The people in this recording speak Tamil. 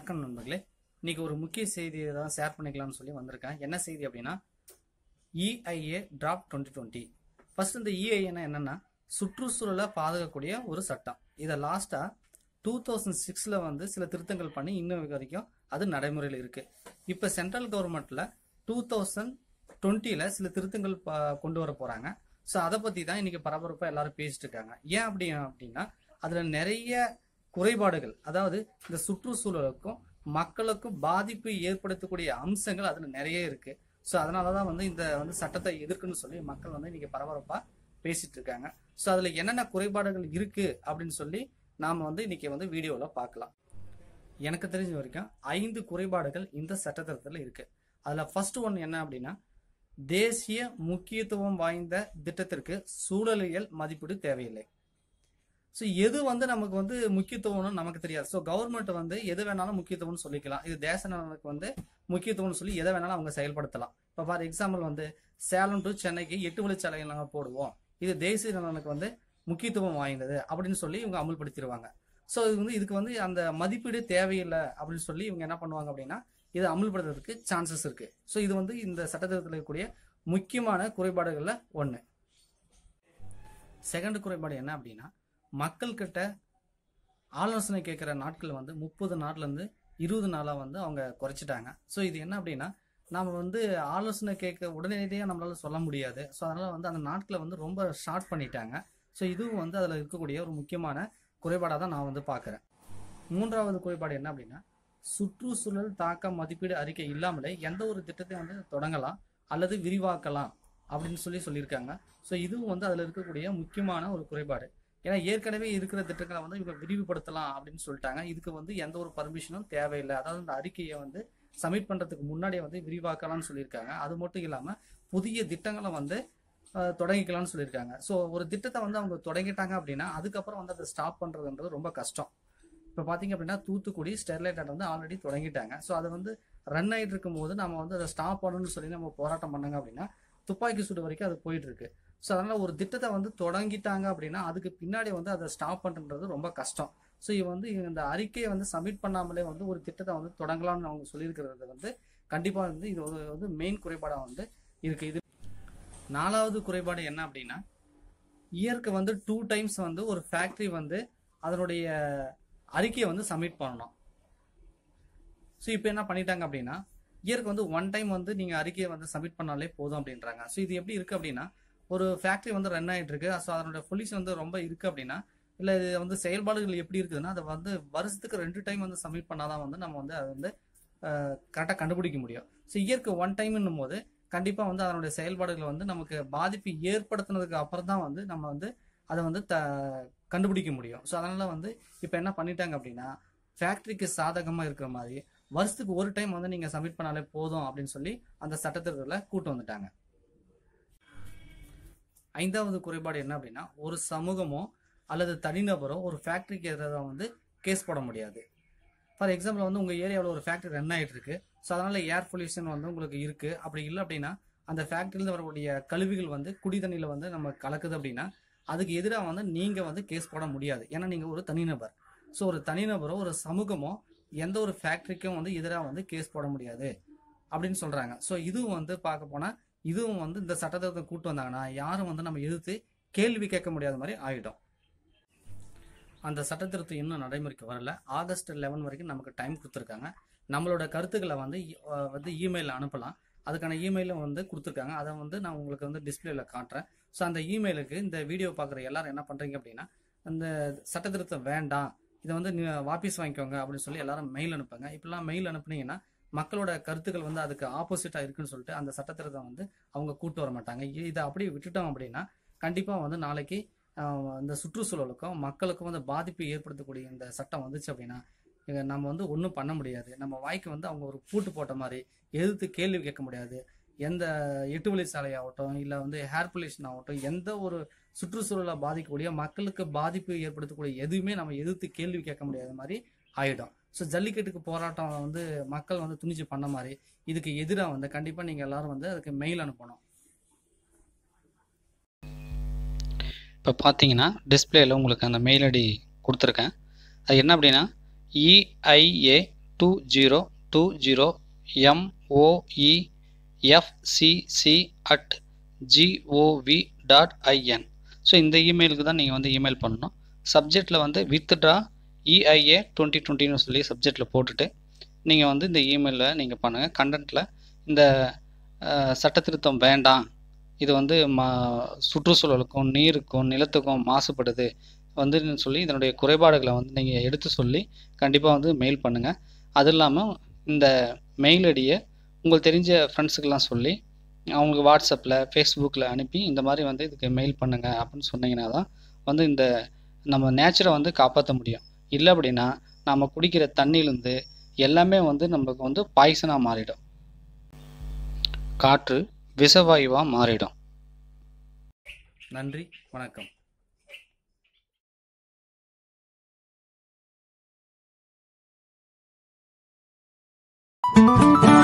வணக்கம் நண்பர்களே இன்னைக்கு ஒரு முக்கிய செய்தியை தான் ஷேர் பண்ணிக்கலாம்னு சொல்லி வந்திருக்கேன் என்ன செய்தி அப்படின்னா EIA draft twenty twenty first இந்த இஐஏனா என்னன்னா சுற்றுச்சூழலை பாதுகாக்கக்கூடிய ஒரு சட்டம் இதை லாஸ்டா டூ தௌசண்ட் சிக்ஸில் வந்து சில திருத்தங்கள் பண்ணி இன்னும் வரைக்கும் அது நடைமுறையில் இருக்கு இப்போ சென்ட்ரல் கவர்மெண்ட்ல டூ தௌசண்ட் டுவெண்ட்டியில் சில திருத்தங்கள் ப- கொண்டு வர போறாங்க ஸோ அதை பற்றி தான் இன்னைக்கு பரபரப்பாக எல்லாரும் பேசிட்டு இருக்காங்க ஏன் அப்படி அப்படின்னா அதில் நிறைய குறைபாடுகள் அதாவது இந்த சுற்றுச்சூழலுக்கும் மக்களுக்கும் பாதிப்பு ஏற்படுத்தக்கூடிய அம்சங்கள் அதில் நிறைய இருக்கு ஸோ அதனால தான் வந்து இந்த வந்து சட்டத்தை எதிர்க்குன்னு சொல்லி மக்கள் வந்து இன்னைக்கு பரபரப்பாக பேசிட்டு இருக்காங்க ஸோ அதில் என்னென்ன குறைபாடுகள் இருக்கு அப்படின்னு சொல்லி நாம் வந்து இன்னைக்கு வந்து வீடியோவில் பார்க்கலாம் எனக்கு தெரிஞ்ச வரைக்கும் ஐந்து குறைபாடுகள் இந்த சட்டத்திட்டத்தில் இருக்கு அதில் ஃபர்ஸ்ட் ஒன் என்ன அப்படின்னா தேசிய முக்கியத்துவம் வாய்ந்த திட்டத்திற்கு சூழலியல் மதிப்பீடு தேவையில்லை ஸோ எது வந்து நமக்கு வந்து முக்கியத்துவம்னு நமக்கு தெரியாது ஸோ கவர்மெண்ட் வந்து எது வேணாலும் முக்கியத்துவம்னு சொல்லிக்கலாம் இது தேச நலனுக்கு வந்து முக்கியத்துவம்னு சொல்லி எதை வேணாலும் அவங்க செயல்படுத்தலாம் இப்போ ஃபார் எக்ஸாம்பிள் வந்து சேலம் டு சென்னைக்கு எட்டு வழிச்சாலை நாங்கள் போடுவோம் இது தேசிய நலனுக்கு வந்து முக்கியத்துவம் வாய்ந்தது அப்படின்னு சொல்லி இவங்க அமல்படுத்திடுவாங்க ஸோ இது வந்து இதுக்கு வந்து அந்த மதிப்பீடு தேவையில்லை அப்படின்னு சொல்லி இவங்க என்ன பண்ணுவாங்க அப்படின்னா இதை அமல்படுத்துறதுக்கு சான்சஸ் இருக்கு ஸோ இது வந்து இந்த சட்டத்திட்டத்தில் இருக்கக்கூடிய முக்கியமான குறைபாடுகளில் ஒன்று செகண்ட் குறைபாடு என்ன அப்படின்னா மக்கள்கிட்ட ஆலோசனை கேட்குற நாட்கள் வந்து முப்பது நாள்லேருந்து இருபது நாளாக வந்து அவங்க குறைச்சிட்டாங்க ஸோ இது என்ன அப்படின்னா நாம் வந்து ஆலோசனை கேட்க உடனடியாக நம்மளால சொல்ல முடியாது ஸோ அதனால் வந்து அந்த நாட்களை வந்து ரொம்ப ஷார்ட் பண்ணிட்டாங்க ஸோ இதுவும் வந்து அதில் இருக்கக்கூடிய ஒரு முக்கியமான குறைபாடாக தான் நான் வந்து பார்க்குறேன் மூன்றாவது குறைபாடு என்ன அப்படின்னா சுற்றுச்சூழல் தாக்க மதிப்பீடு அறிக்கை இல்லாமலே எந்த ஒரு திட்டத்தையும் வந்து தொடங்கலாம் அல்லது விரிவாக்கலாம் அப்படின்னு சொல்லி சொல்லியிருக்காங்க ஸோ இதுவும் வந்து அதில் இருக்கக்கூடிய முக்கியமான ஒரு குறைபாடு ஏன்னா ஏற்கனவே இருக்கிற திட்டங்களை வந்து இவங்க விரிவுபடுத்தலாம் அப்படின்னு சொல்லிட்டாங்க இதுக்கு வந்து எந்த ஒரு பர்மிஷனும் தேவையில்லை அதாவது இந்த அறிக்கையை வந்து சப்மிட் பண்ணுறதுக்கு முன்னாடியே வந்து விரிவாக்கலாம்னு சொல்லியிருக்காங்க அது மட்டும் இல்லாமல் புதிய திட்டங்களை வந்து அஹ், தொடங்கிக்கலாம்னு சொல்லியிருக்காங்க ஸோ ஒரு திட்டத்தை வந்து அவங்க தொடங்கிட்டாங்க அப்படின்னா அதுக்கப்புறம் வந்து அதை ஸ்டாப் பண்ணுறதுன்றது ரொம்ப கஷ்டம் இப்போ பார்த்தீங்க அப்படின்னா தூத்துக்குடி ஸ்டெர்லைட் வந்து ஆல்ரெடி தொடங்கிட்டாங்க ஸோ அது வந்து ரன் ஆகிட்டு இருக்கும்போது நம்ம வந்து அதை ஸ்டாப் பண்ணணும்னு சொல்லி நம்ம போராட்டம் பண்ணாங்க அப்படின்னா துப்பாக்கி சூடு வரைக்கும் அது போயிட்டு இருக்கு ஸோ அதனால ஒரு திட்டத்தை வந்து தொடங்கிட்டாங்க அப்படின்னா அதுக்கு பின்னாடி வந்து அதை ஸ்டாப் பண்ணுறது ரொம்ப கஷ்டம் ஸோ இவங்க வந்து இந்த அறிக்கையை வந்து சப்மிட் பண்ணாமலே வந்து ஒரு திட்டத்தை வந்து தொடங்கலாம்னு அவங்க சொல்லியிருக்கிறது வந்து கண்டிப்பாக வந்து இது ஒரு வந்து மெயின் குறைபாடாக வந்து இருக்கு இது நாலாவது குறைபாடு என்ன அப்படின்னா இயருக்கு வந்து டூ டைம்ஸ் வந்து ஒரு ஃபேக்ட்ரி வந்து அதனுடைய அறிக்கையை வந்து சப்மிட் பண்ணணும் ஸோ இப்போ என்ன பண்ணிட்டாங்க அப்படின்னா இயருக்கு வந்து ஒன் டைம் வந்து நீங்கள் அறிக்கையை வந்து சப்மிட் பண்ணாலே போதும் அப்படின்றாங்க ஸோ இது எப்படி இருக்குது அப்படின்னா ஒரு ஃபேக்ட்ரி வந்து ரன் ஆகிட்டு இருக்கு ஸோ அதனோட பொல்யூஷன் வந்து ரொம்ப இருக்குது அப்படின்னா இல்லை இது வந்து செயல்பாடுகள் எப்படி இருக்குதுன்னா அதை வந்து வருஷத்துக்கு ரெண்டு டைம் வந்து சப்மிட் பண்ணாதான் வந்து நம்ம வந்து அதை வந்து கரெக்டாக கண்டுபிடிக்க முடியும் ஸோ இயற்கு ஒன் டைம்னும் போது கண்டிப்பாக வந்து அதனுடைய செயல்பாடுகள் வந்து நமக்கு பாதிப்பு ஏற்படுத்தினதுக்கு அப்புறம் தான் வந்து நம்ம வந்து அதை வந்து த கண்டுபிடிக்க முடியும் ஸோ அதனால் வந்து இப்போ என்ன பண்ணிட்டாங்க அப்படின்னா ஃபேக்ட்ரிக்கு சாதகமாக இருக்கிற மாதிரி வருஷத்துக்கு ஒரு டைம் வந்து நீங்கள் சப்மிட் பண்ணாலே போதும் அப்படின்னு சொல்லி அந்த சட்டத்திட்டத்தில் கூட்டு வந்துட்டாங்க ஐந்தாவது குறைபாடு என்ன அப்படின்னா ஒரு சமூகமோ அல்லது தனிநபரோ ஒரு ஃபேக்ட்ரிக்கு எதிராக வந்து கேஸ் போட முடியாது ஃபார் எக்ஸாம்பிள் வந்து உங்கள் ஏரியாவில் ஒரு ஃபேக்ட்ரி ரன் ஆகிட்டு இருக்கு ஸோ அதனால் ஏர் பொல்யூஷன் வந்து உங்களுக்கு இருக்குது அப்படி இல்லை அப்படின்னா அந்த ஃபேக்ட்ரியிலேருந்து வரக்கூடிய கழிவுகள் வந்து குடி தண்ணியில் வந்து நம்ம கலக்குது அப்படின்னா அதுக்கு எதிராக வந்து நீங்கள் வந்து கேஸ் போட முடியாது ஏன்னா நீங்கள் ஒரு தனிநபர் ஸோ ஒரு தனிநபரோ ஒரு சமூகமோ எந்த ஒரு ஃபேக்ட்ரிக்கும் வந்து எதிராக வந்து கேஸ் போட முடியாது அப்படின்னு சொல்கிறாங்க ஸோ இதுவும் வந்து பார்க்க போனால் இதுவும் வந்து இந்த சட்டத்தை கூட்டு வந்தாங்கன்னா யாரும் வந்து நம்ம எதிர்த்து கேள்வி கேட்க முடியாத மாதிரி ஆகிடும் அந்த சட்டத்திருத்தம் இன்னும் நடைமுறைக்கு வரல ஆகஸ்ட் லெவன் வரைக்கும் நமக்கு டைம் கொடுத்துருக்காங்க நம்மளோட கருத்துக்களை வந்து அஹ், வந்து இமெயிலில் அனுப்பலாம் அதுக்கான இமெயிலும் வந்து கொடுத்துருக்காங்க அதை வந்து நான் உங்களுக்கு வந்து டிஸ்பிளேல காட்டுறேன் ஸோ அந்த இமெயிலுக்கு இந்த வீடியோ பார்க்குற எல்லாரும் என்ன பண்ணுறீங்க அப்படின்னா அந்த சட்டத்திருத்தம் வேண்டாம் இதை வந்து நீ வாபஸ் வாங்கிக்கோங்க அப்படின்னு சொல்லி எல்லாரும் மெயில் அனுப்புங்க இப்படிலாம் மெயில் அனுப்புனீங்கன்னா மக்களோட கருத்துக்கள் வந்து அதுக்கு ஆப்போசிட்டாக இருக்குன்னு சொல்லிட்டு அந்த சட்டத்திருத்தம் வந்து அவங்க கூட்டு வர மாட்டாங்க இ- இதை அப்படியே விட்டுட்டோம் அப்படின்னா கண்டிப்பாக வந்து நாளைக்கு ஆஹ், இந்த சுற்றுச்சூழலுக்கும் மக்களுக்கும் வந்து பாதிப்பு ஏற்படுத்தக்கூடிய இந்த சட்டம் வந்துச்சு அப்படின்னா இங்க நம்ம வந்து ஒன்றும் பண்ண முடியாது நம்ம வாய்க்கு வந்து அவங்க ஒரு பூட்டு போட்ட மாதிரி எதிர்த்து கேள்வி கேட்க முடியாது எந்த எட்டு வழி சாலை ஆகட்டும் இல்லை வந்து ஹேர் பொல்யூஷன் ஆகட்டும் எந்த ஒரு சுற்றுச்சூழலை பாதிக்கக்கூடிய மக்களுக்கு பாதிப்பு ஏற்படுத்தக்கூடிய எதுவுமே நம்ம எதிர்த்து கேள்வி கேட்க முடியாத மாதிரி ஆயிடும் ஸோ ஜல்லிக்கட்டுக்கு போராட்டம் வந்து மக்கள் வந்து துணிச்சு பண்ண மாதிரி இதுக்கு எதிராக வந்து கண்டிப்பாக நீங்கள் எல்லாரும் வந்து அதுக்கு மெயில் அனுப்பணும் இப்போ பார்த்தீங்கன்னா டிஸ்பிளேல உங்களுக்கு அந்த மெயில் ஐடி கொடுத்துருக்கேன் அது என்ன அப்படின்னா EIA two zero two zero MOE FCC at GOV dot IN so இந்த இமெயிலுக்கு தான் நீங்கள் வந்து இமெயில் பண்ணணும் சப்ஜெக்டில் வந்து வித்ட்ரா இஐஏ டுவெண்ட்டி டுவெண்ட்டின்னு சொல்லி சப்ஜெக்டில் போட்டுட்டு நீங்கள் வந்து இந்த இமெயிலில் நீங்கள் பண்ணுங்கள் கண்டென்ட்டில் இந்த அஹ், சட்ட திருத்தம் வேண்டாம் இது வந்து மா சுற்றுச்சூழலுக்கும் நீருக்கும் நிலத்துக்கும் மாசுபடுது வந்து சொல்லி இதனுடைய குறைபாடுகளை வந்து நீங்கள் எடுத்து சொல்லி கண்டிப்பாக வந்து மெயில் பண்ணுங்கள் அது இல்லாமல் இந்த மெயில் ஐடியை உங்களுக்கு தெரிஞ்ச ஃப்ரெண்ட்ஸுக்கெல்லாம் சொல்லி அவங்களுக்கு வாட்ஸ்அப்பில் ஃபேஸ்புக்கில் அனுப்பி இந்த மாதிரி வந்து இதுக்கு மெயில் பண்ணுங்க அப்படின்னு சொன்னீங்கன்னா தான் வந்து இந்த நம்ம நேச்சரை வந்து காப்பாற்ற முடியும் இல்லை அப்படின்னா நம்ம குடிக்கிற தண்ணியிலேருந்து எல்லாமே வந்து நமக்கு வந்து பாய்சனாக மாறிடும் காற்று விஷவாயுவாக மாறிடும் நன்றி வணக்கம் thank you